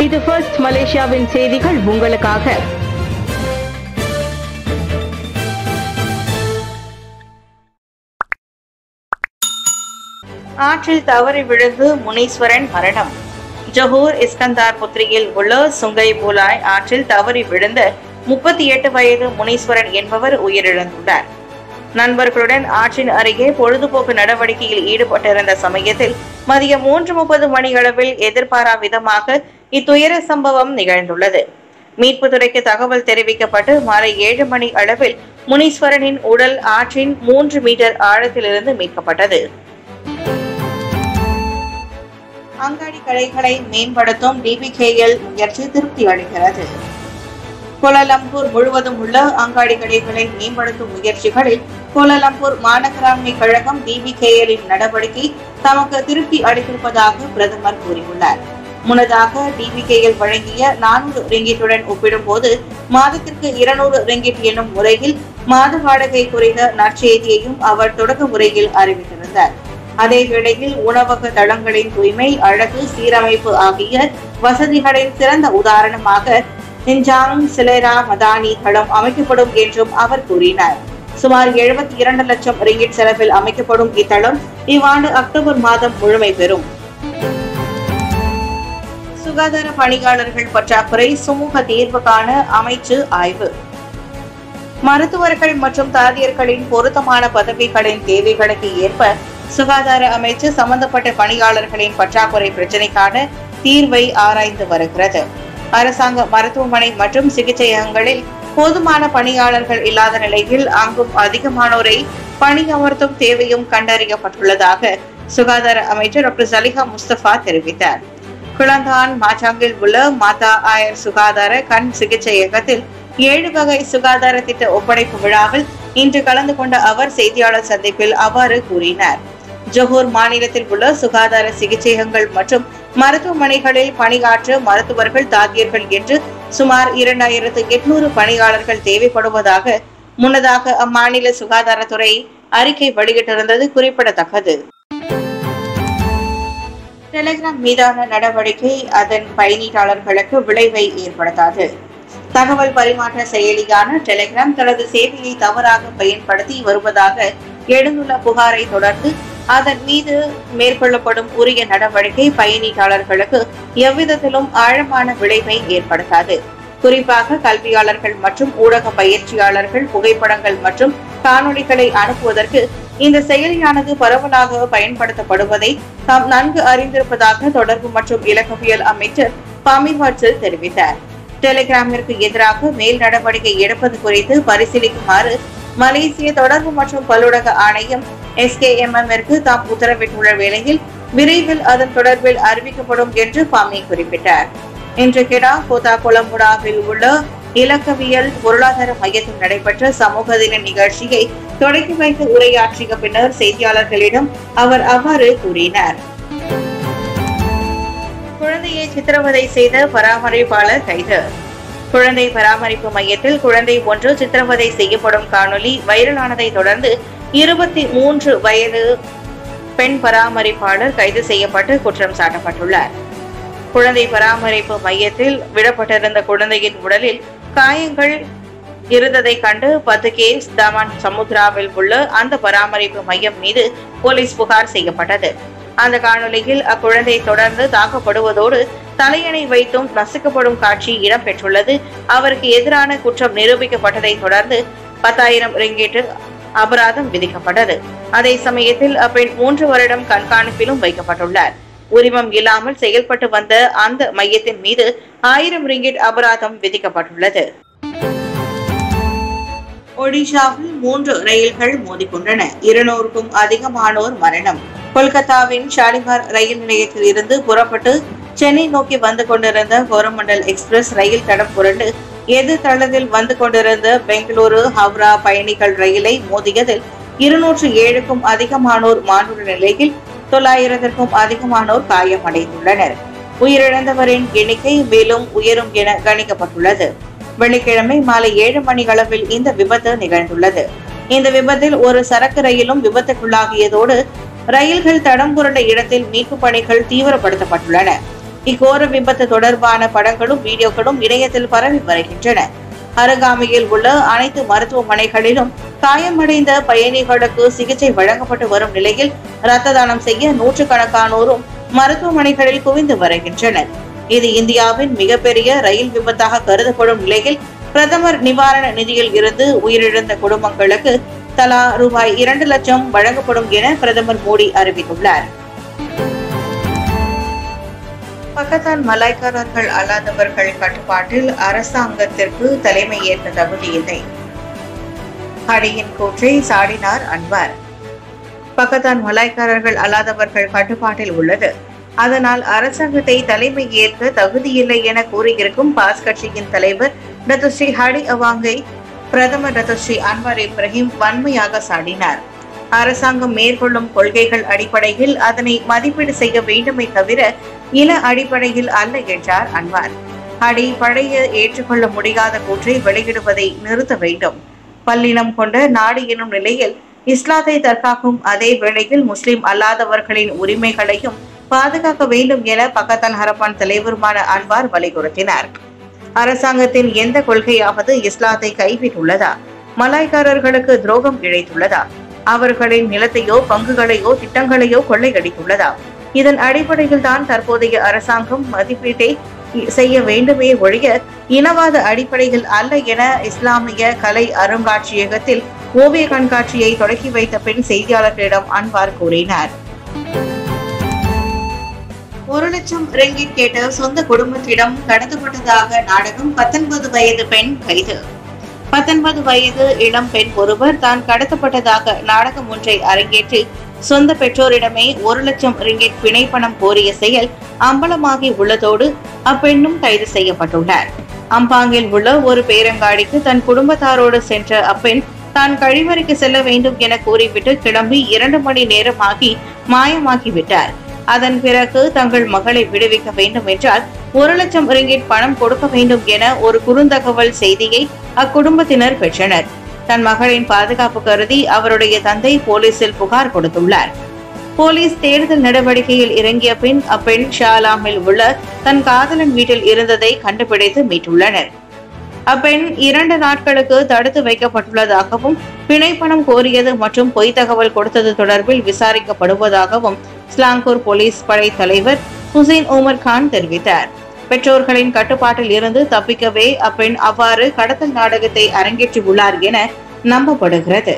இது ஃபர்ஸ்ட் மலேசியாவின் செய்திகள் உங்களுக்காக ஆற்றில் தவறி விழுந்து முனீஸ்வரன் மரணம் ஜொஹூர் இஸ்கந்தார் புத்திரியில் உள்ள சுங்கை பூலாய் ஆற்றில் தவறி விழுந்த முப்பத்தி எட்டு வயது முனீஸ்வரன் என்பவர் உயிரிழந்துள்ளார் நண்பர்களுடன் ஆற்றின் அருகே பொழுதுபோக்கு நடவடிக்கையில் ஈடுபட்டிருந்த சமயத்தில் மதியம் மூன்று முப்பது மணி அளவில் எதிர்பாரா விதமாக இத்துயர சம்பவம் நிகழ்ந்துள்ளது மீட்பு துறைக்கு தகவல் தெரிவிக்கப்பட்டு மாலை ஏழு மணி அளவில் முனீஸ்வரனின் உடல் ஆற்றின் மூன்று மீட்டர் ஆழத்திலிருந்து மீட்கப்பட்டது அங்காடி கடைகளை மேம்படுத்தும் டிபிகேஎல் முயற்சி திருப்தி அளிக்கிறது கோலாலம்பூர் முழுவதும் உள்ள அங்காடி கடைகளை மேம்படுத்தும் முயற்சிகளில் கோலாலம்பூர் மாநகராண்மை கழகம் டிபிகேஎல்லின் நடவடிக்கை தமக்கு திருப்தி அளித்திருப்பதாக பிரதமர் கூறியுள்ளார் முன்னதாக டிபிகேஎல் வழங்கிய நானூறு ரிங்கிட்டுடன் ஒப்பிடும்போது மாதத்திற்கு இருநூறு ரிங்கிட் என்னும் முறையில் மாத வாடகை குறைந்த நற்செய்தியையும் அவர் தொடக்க முறையில் அறிவித்திருந்தார் அதே வேளையில் உணவக தளங்களின் தூய்மை அழகு சீரமைப்பு ஆகிய வசதிகளின் சிறந்த உதாரணமாக நிஞ்சாங் சிலேரா மதானி தளம் அமைக்கப்படும் என்றும் அவர் கூறினார் சுமார் எழுபத்தி இரண்டு லட்சம் ரிங்கிட் செலவில் அமைக்கப்படும் இத்தளம் இவ்வாண்டு அக்டோபர் மாதம் முழுமை பெறும் சுகாதார பணியாளர்கள் பற்றாக்குறை சுமூக தீர்வு காண அமைச்சு ஆய்வு மருத்துவர்கள் மற்றும் தாதியர்களின் பொருத்தமான பதவிகளின் தேவைகளுக்கு ஏற்ப சுகாதார அமைச்சு சம்பந்தப்பட்ட பணியாளர்களின் பற்றாக்குறை பிரச்சினைக்கான தீர்வை ஆராய்ந்து வருகிறது அரசாங்க மருத்துவமனை மற்றும் சிகிச்சையகங்களில் போதுமான பணியாளர்கள் இல்லாத நிலையில் அங்கும் அதிகமானோரை பணியமர்த்தும் தேவையும் கண்டறியப்பட்டுள்ளதாக சுகாதார அமைச்சர் டாக்டர் சலிஹா முஸ்தபா தெரிவித்தார் குளந்தான் மாச்சாங்கில் உள்ள மாதா ஆயர் சுகாதார கண் சிகிச்சையகத்தில் ஏழு வகை சுகாதார திட்ட ஒப்படைப்பு விழாவில் இன்று கலந்து கொண்ட அவர் செய்தியாளர் சந்திப்பில் அவ்வாறு கூறினார் ஜொஹூர் மாநிலத்தில் உள்ள சுகாதார சிகிச்சையகங்கள் மற்றும் மருத்துவமனைகளில் பணியாற்ற மருத்துவர்கள் தாதியர்கள் என்று சுமார் இரண்டாயிரத்து எட்நூறு பணியாளர்கள் தேவைப்படுவதாக முன்னதாக அம்மாநில சுகாதாரத்துறை அறிக்கை வெளியிட்டிருந்தது குறிப்பிடத்தக்கது டெலிகிராம் மீதான நடவடிக்கை அதன் பயனீட்டாளர்களுக்கு விளைவை ஏற்படுத்தாது தகவல் பரிமாற்ற செயலியான டெலிகிராம் தனது சேவையை தவறாக பயன்படுத்தி வருவதாக எழுந்துள்ள புகாரை தொடர்ந்து அதன் மீது மேற்கொள்ளப்படும் உரிய நடவடிக்கை பயனீட்டாளர்களுக்கு எவ்விதத்திலும் ஆழமான விளைவை ஏற்படுத்தாது குறிப்பாக கல்வியாளர்கள் மற்றும் ஊடக பயிற்சியாளர்கள் புகைப்படங்கள் மற்றும் காணொளிகளை அனுப்புவதற்கு இந்த செயலியானது பரவலாக பயன்படுத்தப்படுவதை தாம் நன்கு அறிந்திருப்பதாக தொடர்பு மற்றும் இலக்கவியல் அமைச்சர் பாமிவாட்சல் தெரிவித்தார் டெலிகிராமிற்கு எதிராக மேல் நடவடிக்கை எடுப்பது குறித்து பரிசீலிக்குமாறு மலேசிய தொடர்பு மற்றும் பல்லுலக ஆணையம் எஸ்கேஎம்எம்மிற்கு தாம் உத்தரவிட்டுள்ள வேளையில் விரைவில் அதன் தொடர்பில் அறிவிக்கப்படும் என்று பாமி குறிப்பிட்டார் இன்று கெடா கோதா கொலம்புடாவில் உள்ள இலக்கவியல் பொருளாதார மையத்தில் நடைபெற்ற சமூக தின நிகழ்ச்சியை தொடங்கி வைத்து உரையாற்றிய பின்னர் செய்தியாளர்களிடம் அவர் அவ்வாறு கூறினார் குழந்தையை சித்திரவதை செய்த பராமரிப்பாளர் கைது குழந்தை பராமரிப்பு மையத்தில் குழந்தை ஒன்று சித்திரவதை செய்யப்படும் காணொலி வைரலானதை தொடர்ந்து இருபத்தி மூன்று வயது பெண் பராமரிப்பாளர் கைது செய்யப்பட்டு குற்றம் சாட்டப்பட்டுள்ளார் குழந்தை பராமரிப்பு மையத்தில் விடப்பட்டிருந்த குழந்தையின் உடலில் காயங்கள் இருந்ததை கண்டு பத்து கேஸ் தமான் சமுத்ராவில் உள்ள அந்த பராமரிப்பு மையம் மீது போலீஸ் புகார் செய்யப்பட்டது அந்த காணொலியில் அக்குழந்தை தொடர்ந்து தாக்கப்படுவதோடு தலையணை வைத்தும் நசுக்கப்படும் காட்சி இடம்பெற்றுள்ளது அவருக்கு எதிரான குற்றம் நிரூபிக்கப்பட்டதை தொடர்ந்து பத்தாயிரம் ரிங்கெட்டு அபராதம் விதிக்கப்பட்டது அதே சமயத்தில் அப்பெண் மூன்று வருடம் கண்காணிப்பிலும் வைக்கப்பட்டுள்ளார் உரிமம் இல்லாமல் செயல்பட்டு வந்த அந்த மையத்தின் மீது ஆயிரம் ரிங்கிட் அபராதம் விதிக்கப்பட்டுள்ளது ஒடிஷாவில் மூன்று ரயில்கள் மோதிக்கொண்டன இருநூறுக்கும் அதிகமானோர் மரணம் கொல்கத்தாவின் ஷாலிமார் ரயில் நிலையத்தில் இருந்து புறப்பட்டு சென்னை நோக்கி வந்து கொண்டிருந்த கோரமண்டல் எக்ஸ்பிரஸ் ரயில் தடம் புரண்டு எதிர் தளத்தில் வந்து கொண்டிருந்த பெங்களூரு ஹவ்ரா பயணிகள் ரயிலை மோதியதில் இருநூற்று ஏழுக்கும் அதிகமானோர் மாண்டுள்ள நிலையில் தொள்ளாயிரத்திற்கும் அதிகமானோர் காயமடைந்துள்ளனர் உயிரிழந்தவரின் எண்ணிக்கை மேலும் உயரும் என கணிக்கப்பட்டுள்ளது வெள்ளிக்கிழமை மாலை ஏழு மணி அளவில் இந்த விபத்து நிகழ்ந்துள்ளது இந்த விபத்தில் ஒரு சரக்கு ரயிலும் விபத்துக்குள்ளாகியதோடு ரயில்கள் தடம் புரண்ட இடத்தில் மீட்பு பணிகள் தீவிரப்படுத்தப்பட்டுள்ளன இக்கோர விபத்து தொடர்பான படங்களும் வீடியோக்களும் இணையத்தில் பரவி வருகின்றன அருகாமையில் உள்ள அனைத்து மருத்துவமனைகளிலும் காயமடைந்த பயணிகளுக்கு சிகிச்சை வழங்கப்பட்டு வரும் நிலையில் இரத்த தானம் செய்ய நூற்றுக்கணக்கானோரும் மருத்துவமனைகளில் குவிந்து வருகின்றனர் இது இந்தியாவின் மிகப்பெரிய ரயில் விபத்தாக கருதப்படும் நிலையில் பிரதமர் நிவாரண நிதியில் இருந்து உயிரிழந்த குடும்பங்களுக்கு தலா ரூபாய் இரண்டு லட்சம் வழங்கப்படும் என பிரதமர் மோடி அறிவித்துள்ளார் பக்கத்தான் மலாய்க்காரர்கள் அல்லாதவர்கள் கட்டுப்பாட்டில் அரசாங்கத்திற்கு தலைமை ஏற்க தகுதியில்லை அடியின் கூற்றை சாடினார் அன்வார் பக்கத்தான் மலாய்க்காரர்கள் அல்லாதவர்கள் கட்டுப்பாட்டில் உள்ளது அதனால் அரசாங்கத்தை தலைமை ஏற்க தகுதியில்லை என கூறியிருக்கும் பாஸ் கட்சியின் தலைவர் டத்து ஸ்ரீ ஹடி அவாங்கை பிரதமர் டத்து ஸ்ரீ அன்வார் இப்ராஹிம் வன்மையாக சாடினார் அரசாங்கம் மேற்கொள்ளும் கொள்கைகள் அடிப்படையில் அதனை மதிப்பீடு செய்ய வேண்டுமே தவிர இன அடிப்படையில் அல்ல என்றார் அன்வார் அடி பழைய ஏற்றுக்கொள்ள முடியாத கூற்றை வெளியிடுவதை நிறுத்த வேண்டும் பல்லினம் கொண்ட நாடு எனும் நிலையில் இஸ்லாத்தை தற்காக்கும் அதே வேளையில் முஸ்லிம் அல்லாதவர்களின் உரிமைகளையும் பாதுகாக்க வேண்டும் என பக்கத்தான் ஹரப்பான் தலைவருமான அன்வார் வலியுறுத்தினார் அரசாங்கத்தின் எந்த கொள்கையாவது இஸ்லாத்தை கைவிட்டுள்ளதா மலாய்க்காரர்களுக்கு துரோகம் இழைத்துள்ளதா அவர்களின் நிலத்தையோ பங்குகளையோ திட்டங்களையோ கொள்ளையடித்துள்ளதா இதன் அடிப்படையில் தான் தற்போதைய அரசாங்கம் மதிப்பீட்டை செய்ய வேண்டுமே ஒழிய இனவாத அடிப்படையில் அல்ல என இஸ்லாமிய கலை அருங்காட்சியகத்தில் ஓவிய கண்காட்சியை தொடக்கி வைத்த பின் செய்தியாளர்களிடம் அன்வார் கூறினார் ஒரு லட்சம் ரிங்கிட் கேட்ட சொந்த குடும்பத்திடம் கடத்தப்பட்டதாக நாடகம் பத்தொன்பது வயது பெண் கைது பத்தொன்பது வயது இளம் பெண் ஒருவர் தான் கடத்தப்பட்டதாக நாடகம் ஒன்றை அரங்கேற்றி சொந்த பெற்றோரிடமே ஒரு லட்சம் ரிங்கிட் பிணை பணம் கோரிய செயல் அம்பலமாகி உள்ளதோடு அப்பெண்ணும் கைது செய்யப்பட்டுள்ளார் அம்பாங்கில் உள்ள ஒரு பேரங்காடிக்கு தன் குடும்பத்தாரோடு சென்ற அப்பெண் தான் கழிவறைக்கு செல்ல வேண்டும் என கூறிவிட்டு கிளம்பி இரண்டு மணி நேரமாகி மாயமாகி விட்டார் அதன் பிறகு தங்கள் மகளை விடுவிக்க வேண்டும் என்றால் ஒரு லட்சம் ரிங்கிட் பணம் கொடுக்க வேண்டும் என ஒரு குறுந்தகவல் செய்தியை அக்குடும்பத்தினர் பெற்றனர் தன் மகளின் பாதுகாப்பு கருதி அவருடைய தந்தை போலீசில் புகார் கொடுத்துள்ளார் போலீஸ் தேடுதல் நடவடிக்கையில் இறங்கிய பின் அப்பெண் ஷாலாமில் உள்ள தன் காதலன் வீட்டில் இருந்ததை கண்டுபிடித்து மீட்டுள்ளனர் அப்பெண் இரண்டு நாட்களுக்கு தடுத்து வைக்கப்பட்டுள்ளதாகவும் பிணை பணம் கோரியது மற்றும் பொய் தகவல் கொடுத்தது தொடர்பில் விசாரிக்கப்படுவதாகவும் ஸ்லாங்கூர் போலீஸ் படை தலைவர் ஹுசைன் உமர் கான் தெரிவித்தார் பெற்றோர்களின் கட்டுப்பாட்டில் இருந்து தப்பிக்கவே அப்பெண் அவ்வாறு கடத்தல் நாடகத்தை அரங்கேற்றியுள்ளார் என நம்பப்படுகிறது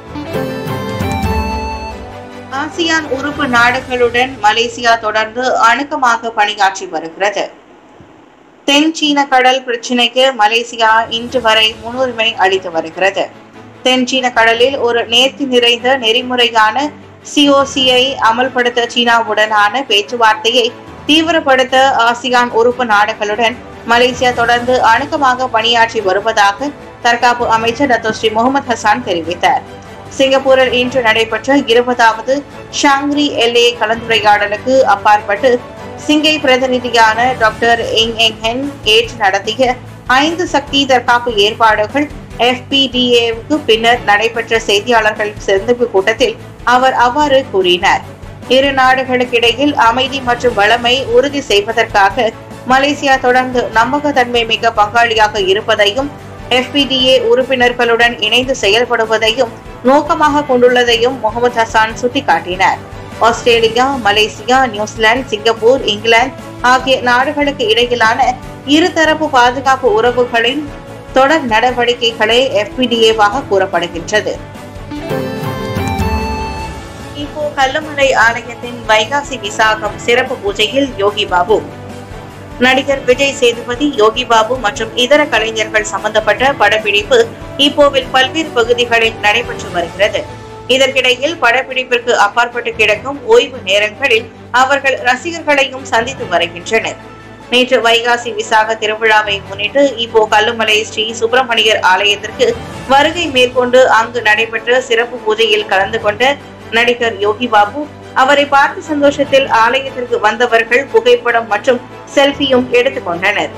ஆசியான் உறுப்பு நாடுகளுடன் மலேசியா தொடர்ந்து அணுக்கமாக பணியாற்றி வருகிறது தென் சீன கடல் பிரச்சினைக்கு மலேசியா இன்று வரை முன்னுரிமை அளித்து வருகிறது தென் சீன கடலில் ஒரு நேர்த்தி நிறைந்த நெறிமுறையான சிஓசியை அமல்படுத்த சீனாவுடனான பேச்சுவார்த்தையை தீவிரப்படுத்த ஆசியான் உறுப்பு நாடுகளுடன் மலேசியா தொடர்ந்து அணுக்கமாக பணியாற்றி வருவதாக தற்காப்பு அமைச்சர் டத்தோ ஸ்ரீ முகமது ஹசான் தெரிவித்தார் சிங்கப்பூரில் இன்று நடைபெற்ற இருபதாவது ஷாங்ரி எல்ஏ கலந்துரையாடலுக்கு அப்பாற்பட்டு சிங்கை பிரதிநிதியான டாக்டர் எங் எங் ஹென் ஏற்று நடத்திய ஐந்து சக்தி தற்காப்பு ஏற்பாடுகள் எஃபிடிஏவுக்கு பின்னர் நடைபெற்ற செய்தியாளர்கள் சந்திப்பு கூட்டத்தில் அவர் அவ்வாறு கூறினார் இரு நாடுகளுக்கிடையில் அமைதி மற்றும் வளமை உறுதி செய்வதற்காக மலேசியா தொடர்ந்து நம்பகத்தன்மை மிக்க பங்காளியாக இருப்பதையும் எஃபிடிஏ உறுப்பினர்களுடன் இணைந்து செயல்படுவதையும் நோக்கமாக கொண்டுள்ளதையும் முகமது ஹசான் சுட்டிக்காட்டினார் Australia Malaysia New Zealand Singapore England ஆகிய நாடுகளுக்கு இடையிலான இருதரப்பு பாதுகாப்பு உறவுகளின் தொடர் நடவடிக்கைகளே எஃபிடிஏவாக கூறப்படுகின்றது இப்போ கல்லுமலை ஆலயத்தின் வைகாசி விசாகம் சிறப்பு பூஜையில் யோகி பாபு நடிகர் விஜய் சேதுபதி யோகி பாபு மற்றும் இதர கலைஞர்கள் சம்பந்தப்பட்ட படப்பிடிப்பு இப்போவில் பல்வேறு பகுதிகளில் நடைபெற்று வருகிறது இதற்கிடையில் படப்பிடிப்பிற்கு அப்பாற்பட்டு கிடக்கும் ஓய்வு நேரங்களில் அவர்கள் ரசிகர்களையும் சந்தித்து வருகின்றனர் நேற்று வைகாசி விசாக திருவிழாவை முன்னிட்டு இப்போ கல்லுமலை ஸ்ரீ சுப்பிரமணியர் ஆலயத்திற்கு வருகை மேற்கொண்டு அங்கு நடைபெற்ற சிறப்பு பூஜையில் கலந்து கொண்ட நடிகர் யோகி பாபு அவரை பார்த்த சந்தோஷத்தில் ஆலயத்திற்கு வந்தவர்கள் புகைப்படம் மற்றும் செல்ஃபியும் எடுத்துக்கொண்டனர்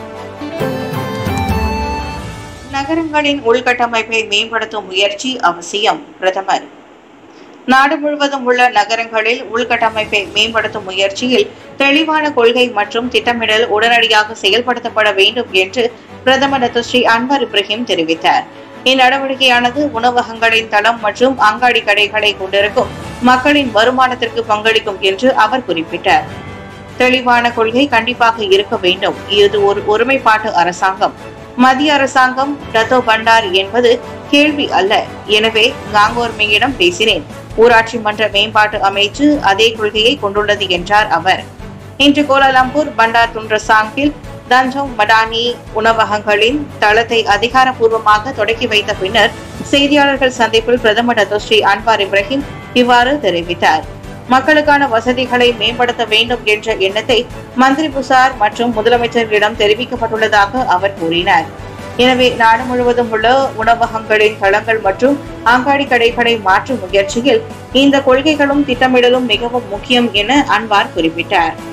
நகரங்களின் உள்கட்டமைப்பை மேம்படுத்தும் முயற்சி அவசியம் பிரதமர் நாடு முழுவதும் உள்ள நகரங்களில் உள்கட்டமைப்பை மேம்படுத்தும் முயற்சியில் தெளிவான கொள்கை மற்றும் திட்டமிடல் உடனடியாக செயல்படுத்தப்பட வேண்டும் என்று பிரதமர் டாக்டர் ஸ்ரீ அன்வர் இப்ராஹிம் தெரிவித்தார் இந்நடவடிக்கையானது உணவகங்களின் தளம் மற்றும் அங்காடி கடைகளை கொண்டிருக்கும் மக்களின் வருமானத்திற்கு பங்களிக்கும் என்று அவர் குறிப்பிட்டார் தெளிவான கொள்கை கண்டிப்பாக இருக்க வேண்டும் இது ஒரு ஒருமைப்பாட்டு அரசாங்கம் மத்திய அரசாங்கம் டத்தோ பண்டார் என்பது கேள்வி அல்ல எனவே காங்கோர்மியிடம் பேசினேன் ஊராட்சி மன்ற மேம்பாட்டு அமைச்சு அதே கொள்கையை கொண்டுள்ளது என்றார் அவர் இன்று கோலாலம்பூர் பண்டார் துன்றசாங்கில் தஞ்சோங் மடானி உணவகங்களின் தளத்தை அதிகாரப்பூர்வமாக தொடக்கி வைத்த பின்னர் செய்தியாளர்கள் சந்திப்பில் பிரதமர் டத்தோஸ்ரீ அன்வார் இப்ராஹிம் இவ்வாறு தெரிவித்தார் மக்களுக்கான வசதிகளை மேம்படுத்த வேண்டும் என்ற எண்ணத்தை மந்திரி புசார் மற்றும் முதலமைச்சர்களிடம் தெரிவிக்கப்பட்டுள்ளதாக அவர் கூறினார் எனவே நாடு முழுவதும் உள்ள உணவகங்களின் தளங்கள் மற்றும் அங்காடி கடைகளை மாற்றும் முயற்சியில் இந்த கொள்கைகளும் திட்டமிடலும் மிகவும் முக்கியம் என அன்வார் குறிப்பிட்டார்